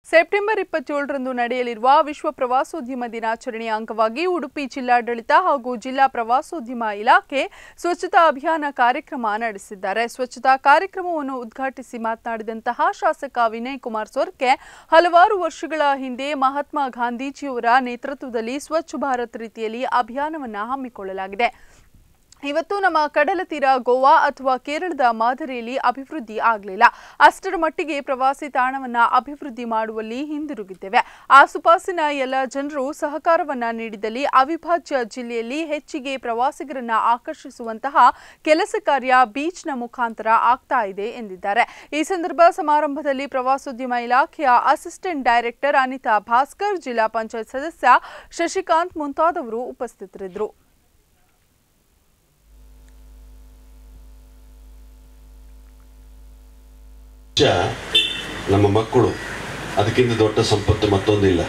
September ಇಪ್ಪತ್ತೇಳರಂದು ನಡೆಯಲಿರುವ ವಿಶ್ವ ಪ್ರವಾಸೋದ್ಯಮ ದಿನಾಚರಣೆಯ ಅಂಗವಾಗಿ ಉಡುಪಿ ಜಿಲ್ಲಾಡಳಿತ ಹಾಗೂ ಜಿಲ್ಲಾ ಪ್ರವಾಸೋದ್ಯಮ ಇಲಾಖೆ ಸ್ವಚ್ಛತಾ ಅಭಿಯಾನ ಕಾರ್ಯಕ್ರಮ ನಡೆಸಿದ್ದಾರೆ ಸ್ವಚ್ಛತಾ ಕಾರ್ಯಕ್ರಮವನ್ನು ಉದ್ಘಾಟಿಸಿ ಮಾತನಾಡಿದಂತಹ ಶಾಸಕ ವಿನಯ್ ಕುಮಾರ್ ಸೊರ್ಕೆ ಹಲವಾರು ವರ್ಷಗಳ ಹಿಂದೆ ಮಹಾತ್ಮ ಗಾಂಧೀಜಿಯವರ ನೇತೃತ್ವದಲ್ಲಿ ಸ್ವಚ್ಛ ಭಾರತ್ ರೀತಿಯಲ್ಲಿ ಅಭಿಯಾನವನ್ನು ಹಮ್ಮಿಕೊಳ್ಳಲಾಗಿದೆ ಇವತ್ತು ನಮ್ಮ ಕಡಲ ತೀರ ಗೋವಾ ಅಥವಾ ಕೇರಳದ ಮಾದರಿಯಲ್ಲಿ ಅಭಿವೃದ್ಧಿ ಆಗಲಿಲ್ಲ ಅಷ್ಟರ ಮಟ್ಟಿಗೆ ಪ್ರವಾಸಿ ತಾಣವನ್ನ ಅಭಿವೃದ್ಧಿ ಮಾಡುವಲ್ಲಿ ಹಿಂದಿರುಗಿದ್ದೇವೆ ಆಸುಪಾಸಿನ ಎಲ್ಲ ಜನರು ಸಹಕಾರವನ್ನ ನೀಡಿದಲ್ಲಿ ಅವಿಭಾಜ್ಯ ಜಿಲ್ಲೆಯಲ್ಲಿ ಹೆಚ್ಚಿಗೆ ಪ್ರವಾಸಿಗರನ್ನ ಆಕರ್ಷಿಸುವಂತಹ ಕೆಲಸ ಕಾರ್ಯ ಬೀಚ್ನ ಮುಖಾಂತರ ಆಗ್ತಾ ಇದೆ ಎಂದಿದ್ದಾರೆ ಈ ಸಂದರ್ಭ ಸಮಾರಂಭದಲ್ಲಿ ಪ್ರವಾಸೋದ್ಯಮ ಇಲಾಖೆಯ ಅಸಿಸ್ಟೆಂಟ್ ಡೈರೆಕ್ಟರ್ ಅನಿತಾ ಭಾಸ್ಕರ್ ಜಿಲ್ಲಾ ಪಂಚಾಯತ್ ಸದಸ್ಯ ಶಶಿಕಾಂತ್ ಮುಂತಾದವರು ಉಪಸ್ಥಿತರಿದ್ದರು ನಿಜ ನಮ್ಮ ಮಕ್ಕಳು ಅದಕ್ಕಿಂತ ದೊಡ್ಡ ಸಂಪತ್ತು ಮತ್ತೊಂದಿಲ್ಲ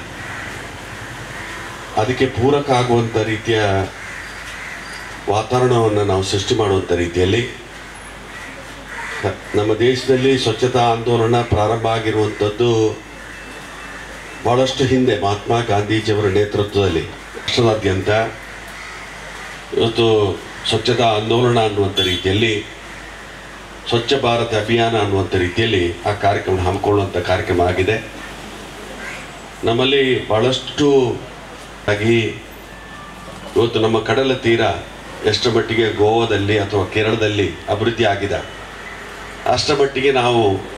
ಅದಕ್ಕೆ ಪೂರಕ ಆಗುವಂಥ ರೀತಿಯ ವಾತಾವರಣವನ್ನು ನಾವು ಸೃಷ್ಟಿ ಮಾಡುವಂಥ ರೀತಿಯಲ್ಲಿ ಹ- ನಮ್ಮ ದೇಶದಲ್ಲಿ ಸ್ವಚ್ಛತಾ ಆಂದೋಲನ ಪ್ರಾರಂಭ ಆಗಿರುವಂಥದ್ದು ಬಹಳಷ್ಟು ಹಿಂದೆ ಮಹಾತ್ಮ ಗಾಂಧೀಜಿಯವರ ನೇತೃತ್ವದಲ್ಲಿ ರಾಷ್ಟ್ರದಾದ್ಯಂತ ಇವತ್ತು ಸ್ವಚ್ಛತಾ ಆಂದೋಲನ ಅನ್ನುವಂಥ ರೀತಿಯಲ್ಲಿ ಸ್ವಚ್ಛ ಭಾರತ ಅಭಿಯಾನ ಅನ್ನುವಂಥ ರೀತಿಯಲ್ಲಿ ಆ ಕಾರ್ಯಕ್ರಮ ಹಮ್ಮಿಕೊಳ್ಳುವಂಥ ಕಾರ್ಯಕ್ರಮ ಆಗಿದೆ ನಮ್ಮಲ್ಲಿ ಭಾಳಷ್ಟು ಆಗಿ ಇವತ್ತು ನಮ್ಮ ಕಡಲ ತೀರ ಎಷ್ಟರ ಮಟ್ಟಿಗೆ ಗೋವಾದಲ್ಲಿ ಅಥವಾ ಕೇರಳದಲ್ಲಿ ಅಭಿವೃದ್ಧಿ ಆಗಿದೆ ಅಷ್ಟರ ಮಟ್ಟಿಗೆ ನಾವು